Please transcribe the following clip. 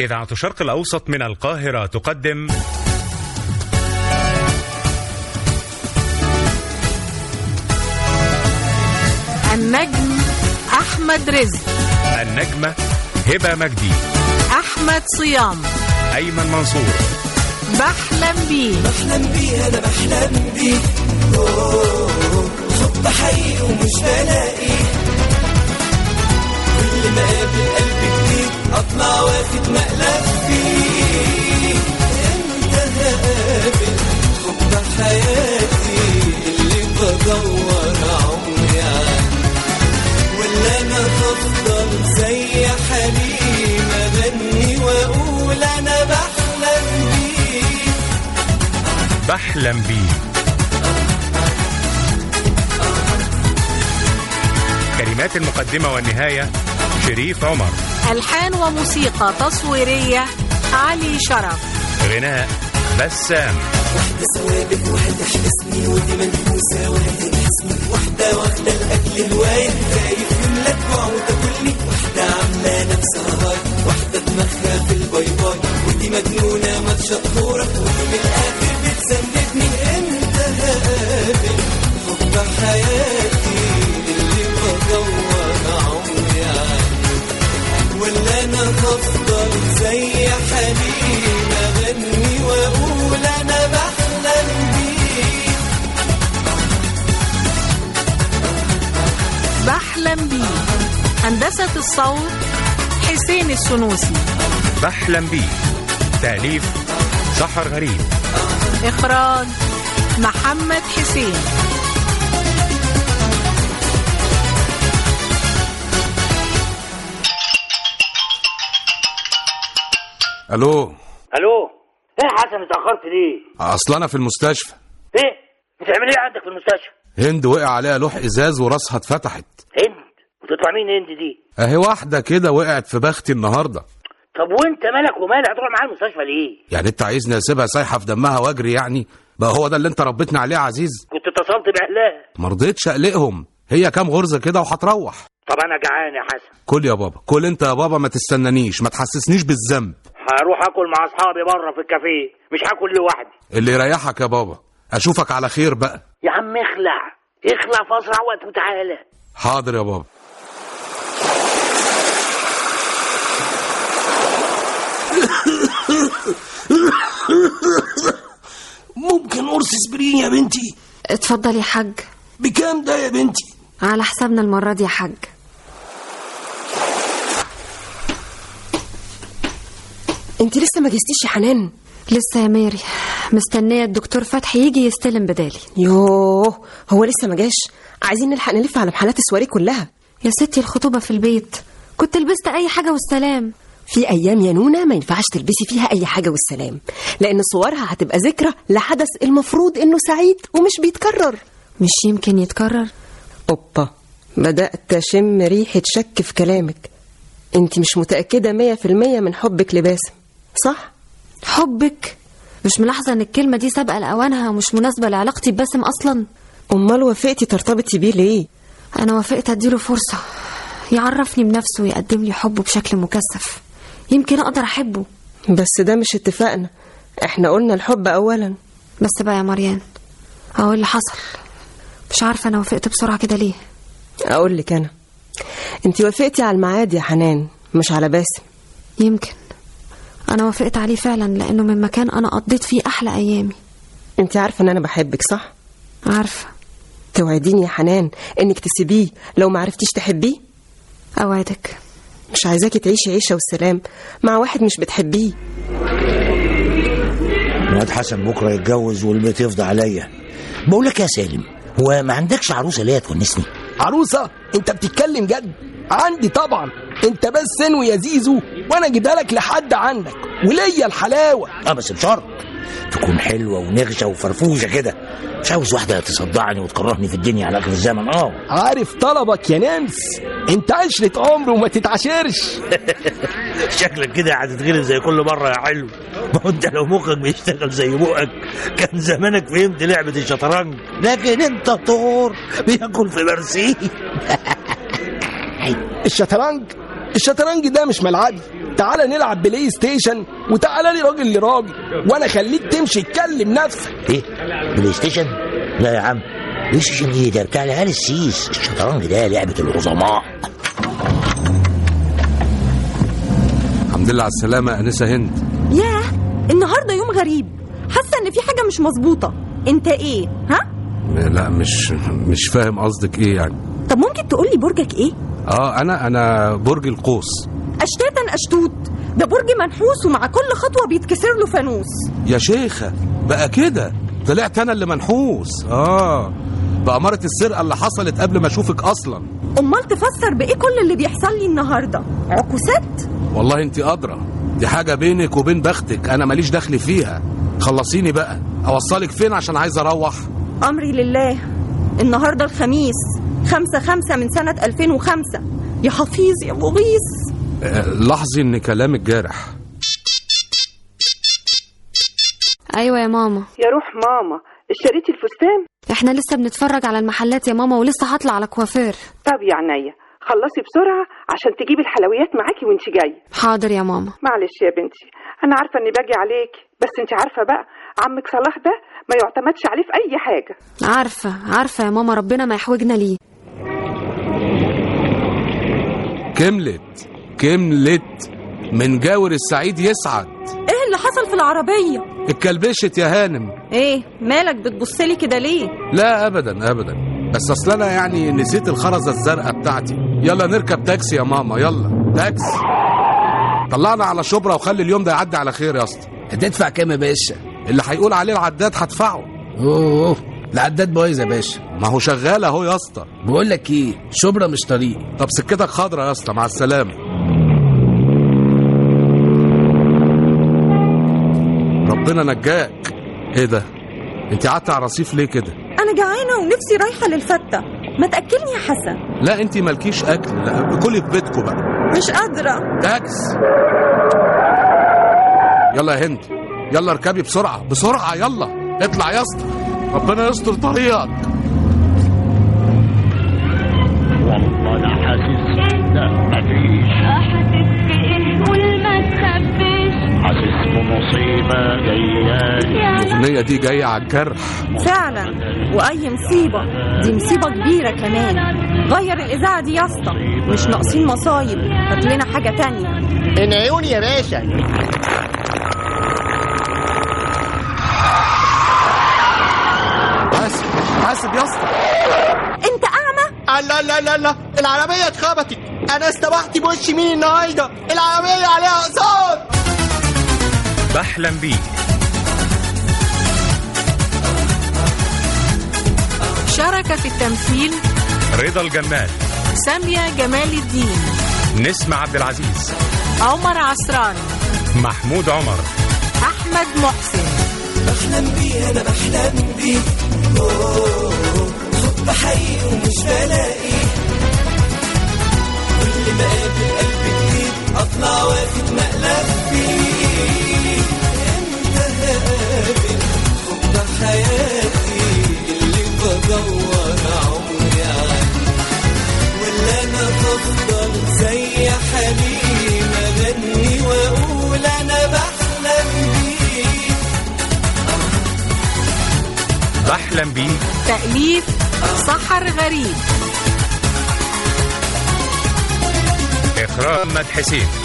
إذاعة الشرق الأوسط من القاهرة تقدم النجم أحمد رزق النجمة هبة مجدي أحمد صيام أيمن منصور بحلم بيه بحلم بيه انا بحلم بيه أوه، حب حقيقي ومش بلاقيه كل ما اقابل قلب جديد اطلع واخد مقلب فيه امتى هقابل حب حياتي اللي بدور عمري عنه ولا انا هفضل زي حليم اغني واقول انا بحلم بيه بحلم بيه كلمات المقدمة والنهاية شريف عمر ألحان وموسيقى تصويرية علي شرف غناء بسام واحدة ثوابت واحدة حبسني ودي منفوسة واحدة جسمي واحدة واخدة الأكل هواية خايف يملى جوع وتاكلني واحدة عاملة نفسها هاي واحدة دماغها في الباي باي ودي مجنونة ما شطورة ودي من الآخر بتسندني امتى هقابل حب حياتي اللي بدور عمري عنه ولا انا هفضل زي حليم اغني واقول انا بحلم بيه بحلم بيه هندسة الصوت حسين السنوسي بحلم بيه تأليف سحر غريب إخراج محمد حسين الو الو ايه يا حسن اتاخرت ليه اصل انا في المستشفى ايه بتعمل ايه عندك في المستشفى هند وقع عليها لوح ازاز وراسها اتفتحت هند وتطلع مين هند دي اهي واحده كده وقعت في بختي النهارده طب وانت مالك ومالها هتروح معاها المستشفى ليه يعني انت عايزني اسيبها سايحه في دمها واجري يعني بقى هو ده اللي انت ربيتنا عليه يا عزيز كنت اتصلت باهلها ما رضيتش اقلقهم هي كام غرزه كده وهتروح طب انا جعان يا حسن كل يا بابا كل انت يا بابا ما تستنانيش ما تحسسنيش بالذنب هروح اكل مع اصحابي بره في الكافيه مش هاكل لوحدي اللي يريحك يا بابا اشوفك على خير بقى يا عم اخلع اخلع في اسرع وقت وتعالى حاضر يا بابا ممكن قرص اسبرين يا بنتي اتفضل يا حاج بكام ده يا بنتي على حسابنا المرة دي يا حاج انت لسه ما جستيش يا حنان لسه يا ماري مستنية الدكتور فتحي يجي يستلم بدالي يوه هو لسه ما جاش عايزين نلحق نلف على محلات السواري كلها يا ستي الخطوبة في البيت كنت لبست أي حاجة والسلام في ايام يا نونا ما ينفعش تلبسي فيها اي حاجه والسلام لان صورها هتبقى ذكرى لحدث المفروض انه سعيد ومش بيتكرر مش يمكن يتكرر اوبا بدات اشم ريحه شك في كلامك انت مش متاكده مية في المية من حبك لباسم صح حبك مش ملاحظة ان الكلمة دي سابقة لأوانها ومش مناسبة لعلاقتي بباسم أصلا امال وافقتي ترتبطي بيه ليه أنا وافقت أديله فرصة يعرفني بنفسه ويقدم لي حبه بشكل مكثف يمكن أقدر أحبه بس ده مش اتفاقنا احنا قلنا الحب اولا بس بقى يا مريان أهو اللي حصل مش عارفة أنا وافقت بسرعة كده ليه اقول لك انا انت وافقتي على الميعاد يا حنان مش على باسم يمكن أنا وافقت عليه فعلا لأنه من مكان أنا قضيت فيه أحلى أيامي انت عارفه ان انا بحبك صح عارفة توعديني يا حنان انك تسيبيه لو ما عرفتيش تحبيه أوعدك مش عايزاكي تعيشي عيشه والسلام مع واحد مش بتحبيه الواد حسن بكره يتجوز والبيت يفضى عليا بقول لك يا سالم هو ما عندكش عروسه ليا تونسني عروسة انت بتتكلم جد عندي طبعا انت بس انوي يا زيزو وانا اجيبها لك لحد عندك وليا الحلاوة اه بس بشرط تكون حلوه ونغشه وفرفوشه كده مش عاوز واحده تصدعني وتكرهني في الدنيا على اخر الزمن اه عارف طلبك يا نمس انت عشرة عمر وما تتعاشرش شكلك كده هتتغلب زي كل مره يا حلو ما هو انت لو مخك بيشتغل زي بقك كان زمانك فهمت لعبه الشطرنج لكن انت طور بياكل في برسيم الشطرنج الشطرنج ده مش ملعبي تعالى نلعب بلاي ستيشن وتعالى لي راجل لراجل وانا خليك تمشي تكلم نفسك ايه بلاي ستيشن لا يا عم بلاي ستيشن ايه ده بتاع العيال السيس الشطرنج ده لعبه العظماء الحمد لله على السلامه انسه هند ياه النهارده يوم غريب حاسه ان في حاجه مش مظبوطه انت ايه ها لا مش مش فاهم قصدك ايه يعني طب ممكن تقول لي برجك ايه اه انا انا برج القوس اشتاتا اشتوت ده برج منحوس ومع كل خطوه بيتكسر له فانوس يا شيخه بقى كده طلعت انا اللي منحوس اه بأمارة السرقة اللي حصلت قبل ما اشوفك اصلا امال تفسر بايه كل اللي بيحصل لي النهارده عكوسات والله انت ادرى دي حاجة بينك وبين بختك انا ماليش دخل فيها خلصيني بقى اوصلك فين عشان عايز اروح امري لله النهارده الخميس خمسة خمسة من سنة 2005 يا حفيظ يا مغيث آه، لاحظي ان كلامك جارح ايوه يا ماما يا روح ماما اشتريتي الفستان احنا لسه بنتفرج على المحلات يا ماما ولسه هطلع على كوافير طب يا عينيا خلصي بسرعة عشان تجيبي الحلويات معاكي وانت جاية حاضر يا ماما معلش يا بنتي انا عارفة اني باجي عليك بس انت عارفة بقى عمك صلاح ده ما يعتمدش عليه في اي حاجة عارفة عارفة يا ماما ربنا ما يحوجنا ليه كملت كملت من جاور السعيد يسعد ايه اللي حصل في العربية اتكلبشت يا هانم ايه مالك بتبصلي كده ليه لا ابدا ابدا بس اصل انا يعني نسيت الخرزه الزرقاء بتاعتي يلا نركب تاكسي يا ماما يلا تاكسي طلعنا على شبرا وخلي اليوم ده يعدي على خير يا اسطى هتدفع كام يا باشا اللي هيقول عليه العداد هدفعه اوه العداد بايظ يا باشا ما هو شغال اهو يا اسطى بقول لك ايه شبرا مش طريق طب سكتك خضرا يا اسطى مع السلامه ربنا نجاك ايه ده انت قعدت على الرصيف ليه كده انا جعانة ونفسي رايحة للفتة ما تأكلني يا حسن لا انت مالكيش اكل لا كلي في بيتكم بقى مش قادرة تاكس يلا يا هند يلا اركبي بسرعه بسرعه يلا اطلع يا اسطى ربنا يستر طريقك والله انا حاسس لا مفيش حاسس بايه قول ما تخبيش حاسس بمصيبه جايه الاغنيه دي جايه على الجرح فعلا واي مصيبة دي مصيبة كبيرة كمان غير الاذاعة دي يا اسطى مش ناقصين مصايب هات لنا حاجة تانية من عيوني يا باشا حاسب حاسب يا اسطى انت اعمى الله لا لا لا العربية اتخبطت انا استبحت بوش مين النهارده العربية عليها اقساط بحلم بيك شارك في التمثيل رضا الجمال سامية جمال الدين نسمة عبد العزيز عمر عصران محمود عمر أحمد محسن بحلم بيه انا بحلم بيه أوه، حب حقيقي ومش بلاقيه كل ما اقابل قلب جديد اطلع واخد مقلب فيه امتى هقابل حب حياتي اللي بدور عمري عنه ولا انا بفضل زي حليم اغني واقول انا بحلم بيه بحلم بيك تأليف سحر غريب إخراج مد حسين